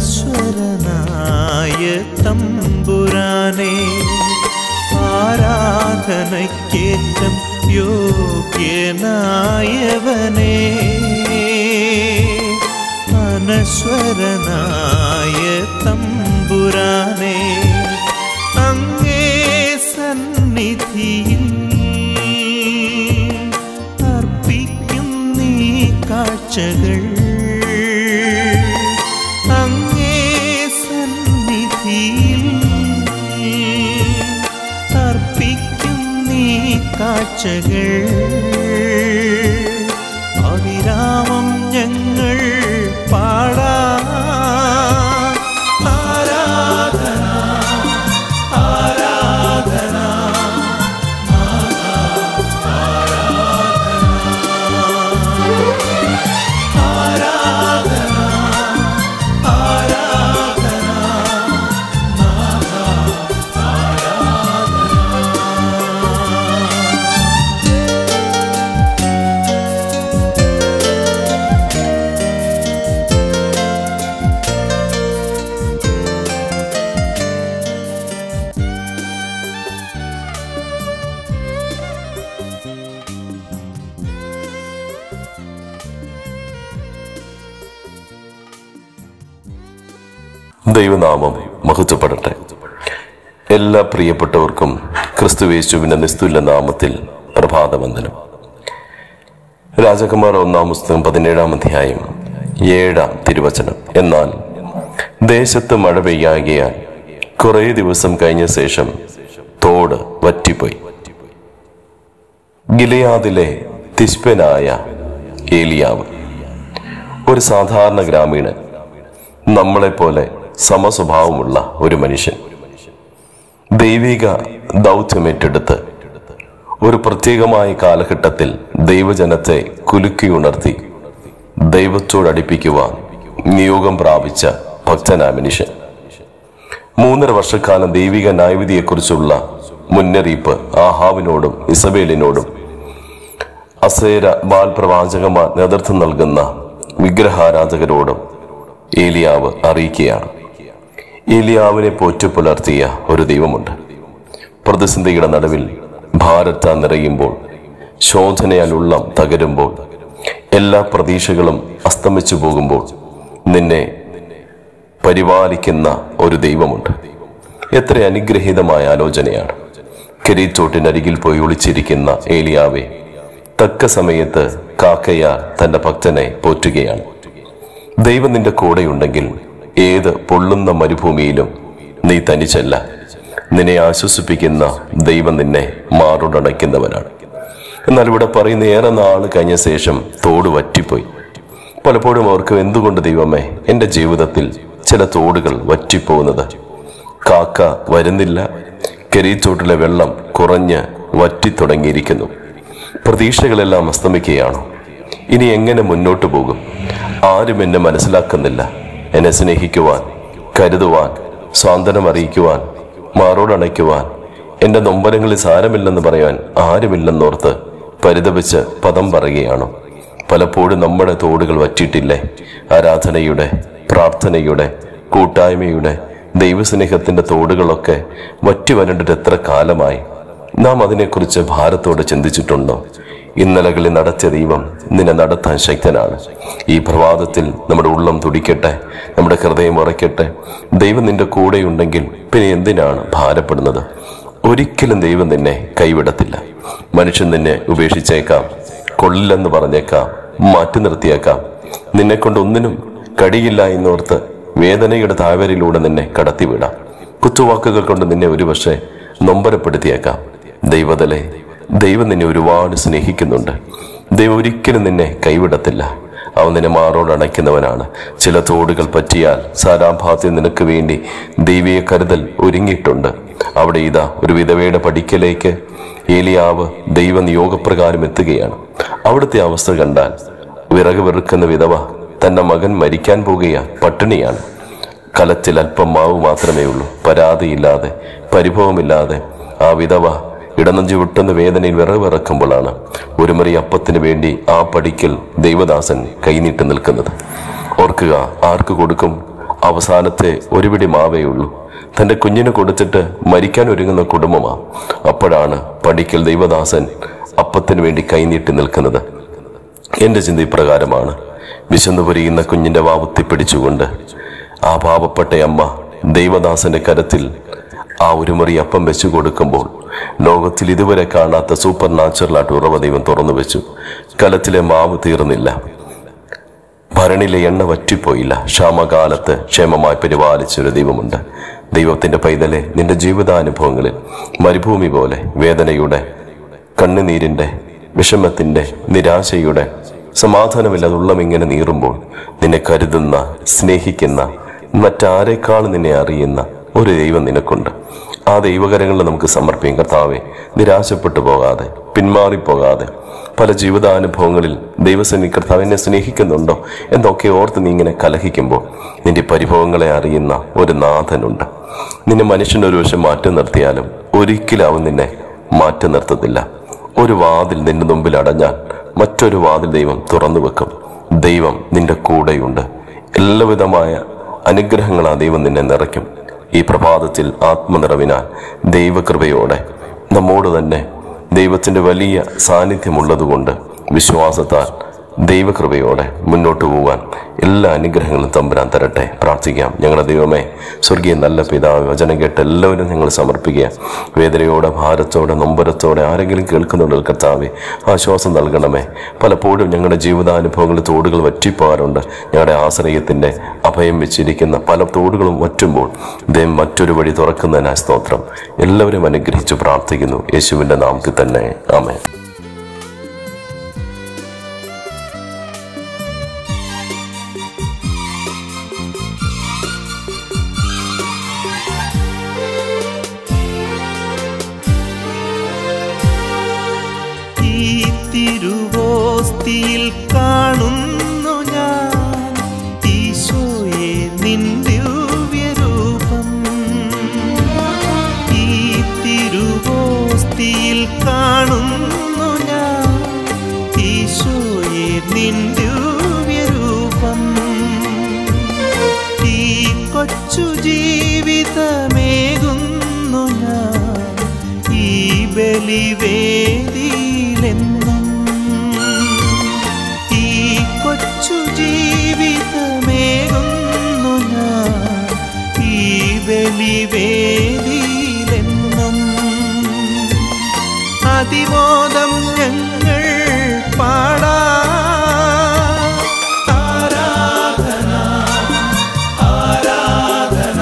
അനശ്വരനായ തമ്പുരാനെ ആരാധനയ്ക്കേറ്റം യോഗ്യനായവനെ അനശ്വരനായ തമ്പുരാനെ അങ്ങേ സന്നിധിയിൽ അർപ്പിക്കും നീ കാഴ്ചകൾ അങ്ങേ സന്നിധിയിൽ അർപ്പിക്കും നീ കാഴ്ചകൾ അവിരാമം ഞങ്ങൾ പാടാ ആരാധന ആരാധന ആരാധന ആരാധന ദൈവനാമം മഹത്വപ്പെടട്ടെ എല്ലാ പ്രിയപ്പെട്ടവർക്കും ക്രിസ്തുവേശുവിന്റെ നിസ്തുല്യ നാമത്തിൽ പ്രഭാതവന്ദനം രാജകുമാർ ഒന്നാം പുസ്തകം പതിനേഴാം അധ്യായം ഏഴാം തിരുവചനം എന്നാൽ ദേശത്ത് മഴ പെയ്യാകിയാൽ കുറേ ദിവസം കഴിഞ്ഞ ശേഷം തോട് വറ്റിപ്പോയി ഗിലയാദിലെ തിഷ്പനായ ഏലിയാവ് ഒരു സാധാരണ ഗ്രാമീണൻ നമ്മളെപ്പോലെ സമസ്വഭാവമുള്ള ഒരു മനുഷ്യൻ ദൈവിക ദൗത്യമേറ്റെടുത്ത് ഒരു പ്രത്യേകമായ കാലഘട്ടത്തിൽ ദൈവജനത്തെ കുലുക്കിയുണർത്തി ദൈവത്തോടടുപ്പിക്കുവാൻ നിയോഗം പ്രാപിച്ച ഭക്തനായ മനുഷ്യൻ മൂന്നര വർഷക്കാലം ദൈവിക ന്യായവിധിയെക്കുറിച്ചുള്ള മുന്നറിയിപ്പ് ആഹാവിനോടും ഇസബേലിനോടും അസേര ബാൽ പ്രവാചകന്മാർ നേതൃത്വം നൽകുന്ന വിഗ്രഹാരാധകരോടും ഏലിയാവ് അറിയിക്കുകയാണ് ഏലിയാവിനെ പോറ്റു പുലർത്തിയ ഒരു ദൈവമുണ്ട് പ്രതിസന്ധിയുടെ നടുവിൽ ഭാരത നിറയുമ്പോൾ ശോധനയാൽ ഉള്ളം തകരുമ്പോൾ എല്ലാ പ്രതീക്ഷകളും അസ്തമിച്ചു പോകുമ്പോൾ നിന്നെ പരിപാലിക്കുന്ന ഒരു ദൈവമുണ്ട് എത്ര അനുഗ്രഹീതമായ ആലോചനയാണ് കരീത്തോട്ടിനരികിൽ പോയി ഒളിച്ചിരിക്കുന്ന ഏലിയാവെ തക്ക സമയത്ത് കാക്കയ തന്റെ ഭക്തനെ പോറ്റുകയാണ് ദൈവം നിന്റെ കൂടെയുണ്ടെങ്കിൽ ഏത് പൊള്ളുന്ന മരുഭൂമിയിലും നീ തനിച്ചല്ല നിന്നെ ആശ്വസിപ്പിക്കുന്ന ദൈവം നിന്നെ മാറോടണയ്ക്കുന്നവനാണ് എന്നാൽ ഇവിടെ പറയുന്ന ഏറെ നാൾ കഴിഞ്ഞ ശേഷം തോട് വറ്റിപ്പോയി പലപ്പോഴും അവർക്ക് എന്തുകൊണ്ട് ദൈവമേ എൻ്റെ ജീവിതത്തിൽ ചില തോടുകൾ വറ്റിപ്പോകുന്നത് കാക്ക വരുന്നില്ല കരീത്തോട്ടിലെ വെള്ളം കുറഞ്ഞ് വറ്റിത്തുടങ്ങിയിരിക്കുന്നു പ്രതീക്ഷകളെല്ലാം അസ്തമിക്കുകയാണോ ഇനി എങ്ങനെ മുന്നോട്ട് പോകും ആരും എന്നെ മനസ്സിലാക്കുന്നില്ല എന്നെ സ്നേഹിക്കുവാൻ കരുതുവാൻ സ്വാതന്ത്ര്യം അറിയിക്കുവാൻ മാറോടണയ്ക്കുവാൻ എൻ്റെ നൊമ്പരങ്ങളിൽ സാരമില്ലെന്ന് പറയാൻ ആരുമില്ലെന്നോർത്ത് പരിതപിച്ച് പദം പറയുകയാണോ പലപ്പോഴും നമ്മുടെ തോടുകൾ വറ്റിയിട്ടില്ലേ ആരാധനയുടെ പ്രാർത്ഥനയുടെ കൂട്ടായ്മയുടെ ദൈവസ്നേഹത്തിന്റെ തോടുകളൊക്കെ വറ്റി വരണ്ടിട്ട് എത്ര കാലമായി നാം അതിനെക്കുറിച്ച് ഭാരത്തോടെ ചിന്തിച്ചിട്ടുണ്ടോ ഇന്നലകളിൽ നടത്തിയ ദൈവം നിന്നെ നടത്താൻ ശക്തനാണ് ഈ പ്രഭാതത്തിൽ നമ്മുടെ ഉള്ളം തുടിക്കട്ടെ നമ്മുടെ ഹൃദയം ഉറയ്ക്കട്ടെ ദൈവം നിന്റെ കൂടെയുണ്ടെങ്കിൽ പിന്നെ എന്തിനാണ് ഭാരപ്പെടുന്നത് ഒരിക്കലും ദൈവം നിന്നെ കൈവിടത്തില്ല മനുഷ്യൻ നിന്നെ ഉപേക്ഷിച്ചേക്കാം കൊള്ളില്ലെന്ന് പറഞ്ഞേക്കാം മാറ്റി നിർത്തിയേക്കാം നിന്നെ കൊണ്ട് ഒന്നിനും കഴിയില്ല എന്നോർത്ത് വേദനയുടെ താഴ്വരയിലൂടെ നിന്നെ കടത്തിവിടാം കുത്തുവാക്കുകൾ കൊണ്ട് നിന്നെ ഒരുപക്ഷെ നൊമ്പരപ്പെടുത്തിയേക്കാം ദൈവതലെ ദൈവം നിന്നെ ഒരുപാട് സ്നേഹിക്കുന്നുണ്ട് ദൈവം ഒരിക്കലും നിന്നെ കൈവിടത്തില്ല അവൻ നിന്നെ മാറോട് അണയ്ക്കുന്നവനാണ് ചില തോടുകൾ പറ്റിയാൽ സാരാഭാത്യം നിനക്ക് വേണ്ടി ദൈവീയ കരുതൽ ഒരുങ്ങിയിട്ടുണ്ട് അവിടെ ഇതാ ഒരു വിധവയുടെ പടിക്കലേക്ക് ഏലിയാവ് ദൈവ നിയോഗപ്രകാരം എത്തുകയാണ് അവിടുത്തെ അവസ്ഥ കണ്ടാൽ വിറക് വെറുക്കുന്ന വിധവ തന്റെ മകൻ മരിക്കാൻ പോകുകയാ പട്ടിണിയാണ് കലത്തിൽ അല്പം മാവ് മാത്രമേ ഉള്ളൂ പരാതിയില്ലാതെ പരിഭവമില്ലാതെ ആ വിധവ ഇടനഞ്ചു വിട്ടുന്ന വേദനയിൽ വിറവിറക്കുമ്പോഴാണ് ഒരു മുറി അപ്പത്തിന് വേണ്ടി ആ പടിക്കൽ ദൈവദാസൻ കൈനീട്ടി നിൽക്കുന്നത് ഓർക്കുക ആർക്ക് കൊടുക്കും അവസാനത്തെ ഒരു പിടി മാവേ ഉള്ളൂ തന്റെ കുഞ്ഞിന് കൊടുത്തിട്ട് മരിക്കാൻ ഒരുങ്ങുന്ന കുടുംബമാ അപ്പോഴാണ് പടിക്കൽ ദൈവദാസൻ അപ്പത്തിന് വേണ്ടി കൈനീട്ടി നിൽക്കുന്നത് എന്റെ ചിന്ത ഇപ്രകാരമാണ് വിശന്നു പൊരിയുന്ന കുഞ്ഞിന്റെ വാവുത്തി പിടിച്ചുകൊണ്ട് ആ പാവപ്പെട്ട അമ്മ ദൈവദാസന്റെ കരത്തിൽ ആ ഒരു മുറി അപ്പം വെച്ചു കൊടുക്കുമ്പോൾ ലോകത്തിൽ ഇതുവരെ കാണാത്ത സൂപ്പർ നാച്ചുറലായിട്ട് ഉറവ ദൈവം തുറന്നു വെച്ചു കലത്തിലെ മാവ് തീർന്നില്ല ഭരണിലെ എണ്ണ വറ്റിപ്പോയില്ല ക്ഷാമകാലത്ത് ക്ഷേമമായി പരിപാലിച്ചൊരു ദൈവമുണ്ട് ദൈവത്തിന്റെ പൈതലെ നിന്റെ ജീവിതാനുഭവങ്ങളിൽ മരുഭൂമി പോലെ വേദനയുടെ കണ്ണുനീരിന്റെ വിഷമത്തിന്റെ നിരാശയുടെ സമാധാനമില്ലാതെ ഉള്ളം ഇങ്ങനെ നീറുമ്പോൾ നിന്നെ കരുതുന്ന സ്നേഹിക്കുന്ന മറ്റാരെക്കാൾ നിന്നെ അറിയുന്ന ഒരു ദൈവം നിനക്കുണ്ട് ആ ദൈവകരങ്ങളിൽ നമുക്ക് സമർപ്പിക്കും കർത്താവെ നിരാശപ്പെട്ടു പോകാതെ പിന്മാറിപ്പോകാതെ പല ജീവിതാനുഭവങ്ങളിൽ ദൈവസേനി കർത്താവ് എന്നെ സ്നേഹിക്കുന്നുണ്ടോ എന്നൊക്കെ ഓർത്ത് നീ ഇങ്ങനെ കലഹിക്കുമ്പോൾ നിന്റെ പരിഭവങ്ങളെ അറിയുന്ന ഒരു നാഥനുണ്ട് നിന്നെ മനുഷ്യൻ്റെ ഒരു വശം മാറ്റി നിർത്തിയാലും ഒരിക്കലും അവൻ നിന്നെ മാറ്റി നിർത്തത്തില്ല ഒരു വാതിൽ നിന്റെ മുമ്പിൽ അടഞ്ഞാൽ മറ്റൊരു വാതിൽ ദൈവം തുറന്നു വെക്കും ദൈവം നിന്റെ കൂടെയുണ്ട് എല്ലാവിധമായ അനുഗ്രഹങ്ങളാ ദൈവം നിന്നെ നിറയ്ക്കും ഈ പ്രഭാതത്തിൽ ആത്മനിറവിനാൽ ദൈവകൃപയോടെ നമ്മോട് തന്നെ ദൈവത്തിന്റെ വലിയ സാന്നിധ്യമുള്ളതുകൊണ്ട് വിശ്വാസത്താൽ ദൈവകൃപയോടെ മുന്നോട്ട് പോകാൻ എല്ലാ അനുഗ്രഹങ്ങളും തമ്പുരാൻ തരട്ടെ പ്രാർത്ഥിക്കാം ഞങ്ങളുടെ ദൈവമേ സ്വർഗീയ നല്ല പിതാവ് വചനം കേട്ട് എല്ലാവരും നിങ്ങൾ സമർപ്പിക്കുക വേദനയോടെ ഭാരത്തോടെ നൊമ്പരത്തോടെ ആരെങ്കിലും കേൾക്കുന്നുണ്ടെങ്കിൽ കർത്താവെ ആശ്വാസം നൽകണമേ പലപ്പോഴും ഞങ്ങളുടെ ജീവിതാനുഭവങ്ങളിൽ തോടുകൾ വറ്റിപ്പോകാറുണ്ട് ഞങ്ങളുടെ ആശ്രയത്തിൻ്റെ അഭയം വെച്ചിരിക്കുന്ന പല തോടുകളും വറ്റുമ്പോൾ ദൈവം മറ്റൊരു വഴി തുറക്കുന്നതിനായി സ്തോത്രം എല്ലാവരും അനുഗ്രഹിച്ചു പ്രാർത്ഥിക്കുന്നു യേശുവിൻ്റെ നാമത്തിൽ തന്നെ ആമേ ഈ തിരുവോസ്തിയിൽ കാണുന്നു ഞാൻ ഈശോയെ നിൻ ദിവ്യരൂപം ഈ തിരുവോസ്തിയിൽ കാണുന്നു ഞാൻ ഈശോയെ നിൻ ദിവ്യരൂപം ഈ കൊച്ചു ജീവിതമേകുന്നു ഞാൻ ഈ ബലിവേദിയിലെന്നും ഈ കൊച്ചു ജീവിതമേകുന്നു ഞാൻ ഈ ബലിവേദിയിലെന്നും അതിമോദം ഞങ്ങൾ പാടാ ആരാധന ആരാധന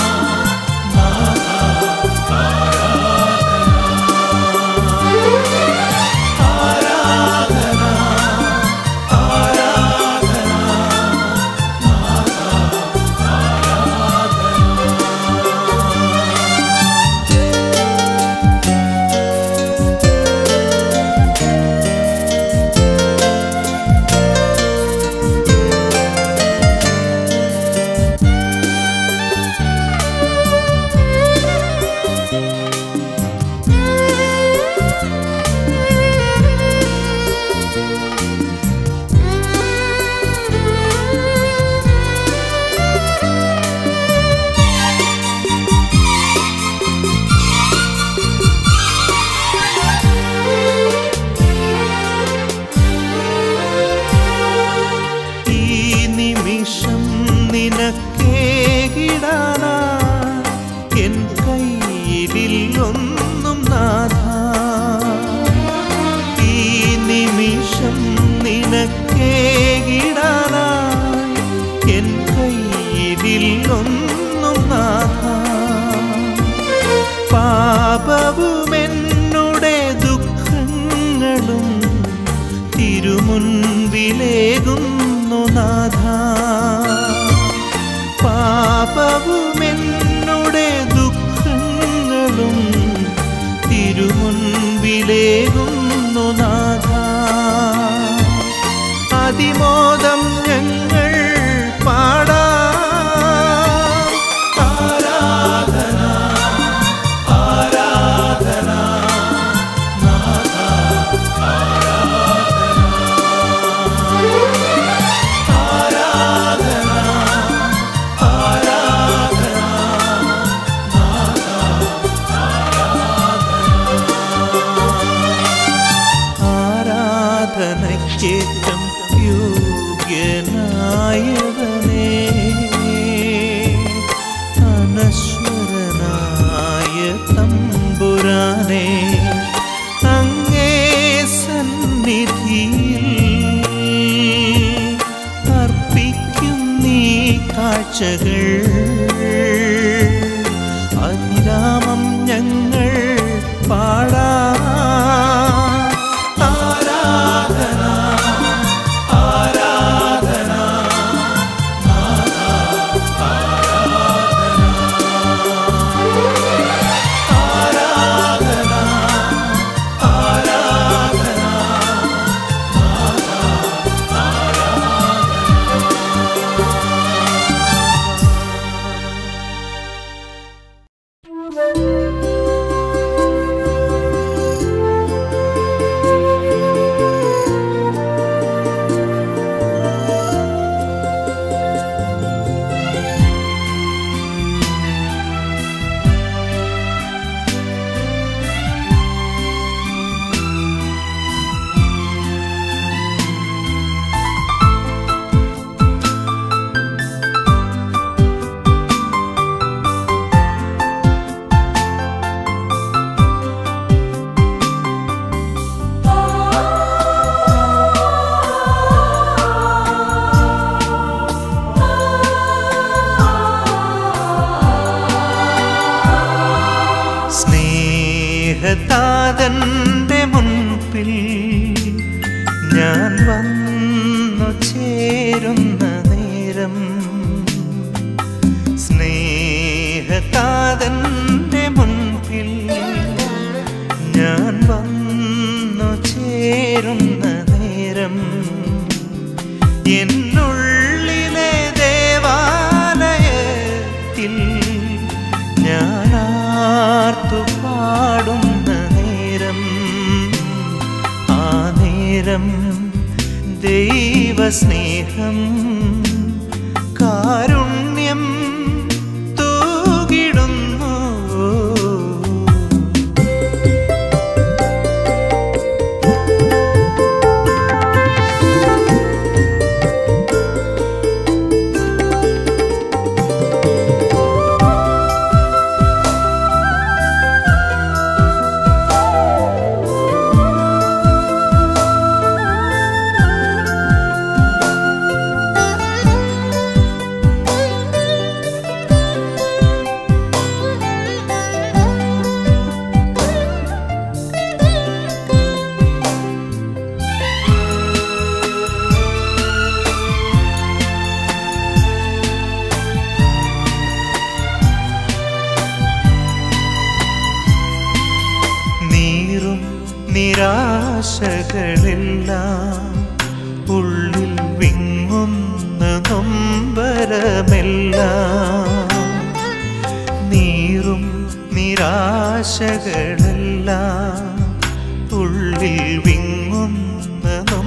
ഈ നിമിഷം നിനക്കേകിടാനാ എൻ കയ്യിലിൽ ഒന്നും നാഥ ഈ നിമിഷം നിനക്കേകിടാനാ എൻ കയ്യിലിൽ ഒന്നും നാഥ പാപവും എന്നുടെ ദുഃഖങ്ങളും തിരുമുൻപിലേകുന്നു നാഥ പാപവും എന്നുടെ ദുഃഖങ്ങളും തിരുമുൻപിലേകുന്നു നാഥ അതിമോദം ഞങ്ങൾ പാടാ ആരാധന ആരാധന ആരാധന അവിരാമം ഞങ്ങൾ പാടാ ആരാധന ആരാധന ആരാധന ആരാധന സ്നേഹതാതന്റെ മുൻപിൽ ഞാൻ വന്നു ചേരുന്ന നേരം സ്നേഹതാതന്റെ മുൻപിൽ ഞാൻ വന്നു ചേരുന്ന നേരം എന്നുള്ളിലെ ദേവാലയത്തിൽ ഞാൻ ആർത്തു പാടുന്ന നേരം ആ നേരം ദൈവസ്നേഹം കാരുണ്യം തൂകിടുന്നു നീറും നിരാശകളെല്ലാം ഉള്ളിൽ വിങ്ങുന്ന നൊമ്പരമെല്ലാം നീറും നിരാശകളെല്ലാം ഉള്ളിൽ വിങ്ങുന്ന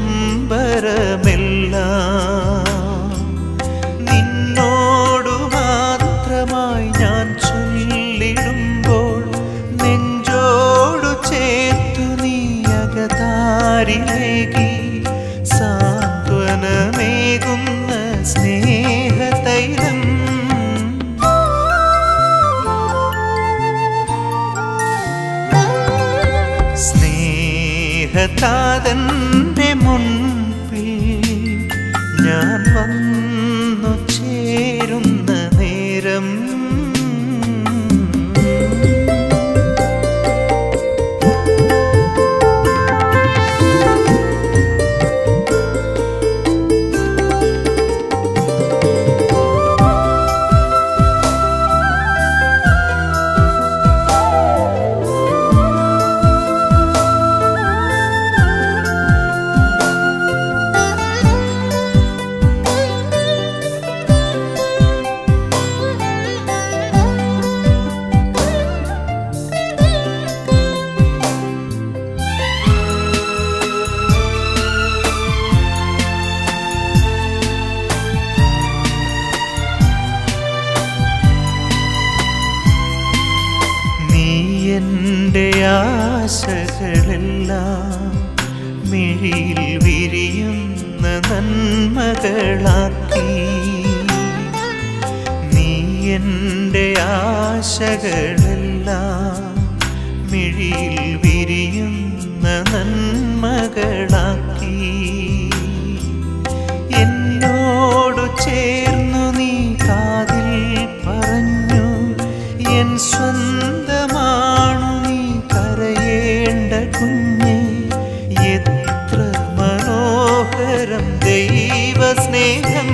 നൊമ്പരമെല്ലാം നിന്നോടു മാത്രമായി ഞാൻ ചൊല്ലിടുമ്പോൾ നെഞ്ചോടു ചേർത്തു നീ അകതാരിലേകി സാന്ത്വനമേകുന്ന സ്നേഹതൈലം സ്നേഹതാതന്റെ മുൻപിൽ ഞാൻ വന്നു ചേരുന്ന നേരം നീ എൻ്റെ ആശകളെല്ലാം മിഴിയിൽ വിരിയുന്ന നന്മകളാക്കി നീ എൻ്റെ ആശകളെല്ലാം മിഴിയിൽ വിരിയുന്ന നന്മകളാക്കി എന്നോടു ചേർന്നു നീ കാതിൽ സ്വന്തമാണു നീ കരയേണ്ട കുഞ്ഞെ എത്ര മനോഹരം ദൈവസ്നേഹം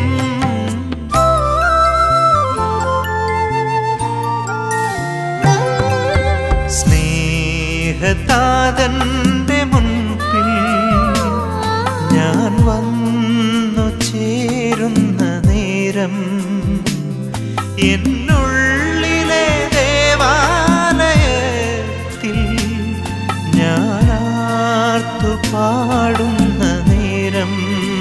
സ്നേഹതാതന്റെ മുൻപിൽ ഞാൻ വന്നു ചേരുന്ന നേരം എന്നുള്ളിലെ ദേവാലയത്തിൽ ഞാൻ ആർത്തു പാടുന്ന നേരം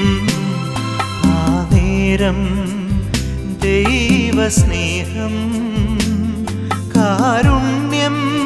ആ നേരം ദൈവസ്നേഹം കാരുണ്യം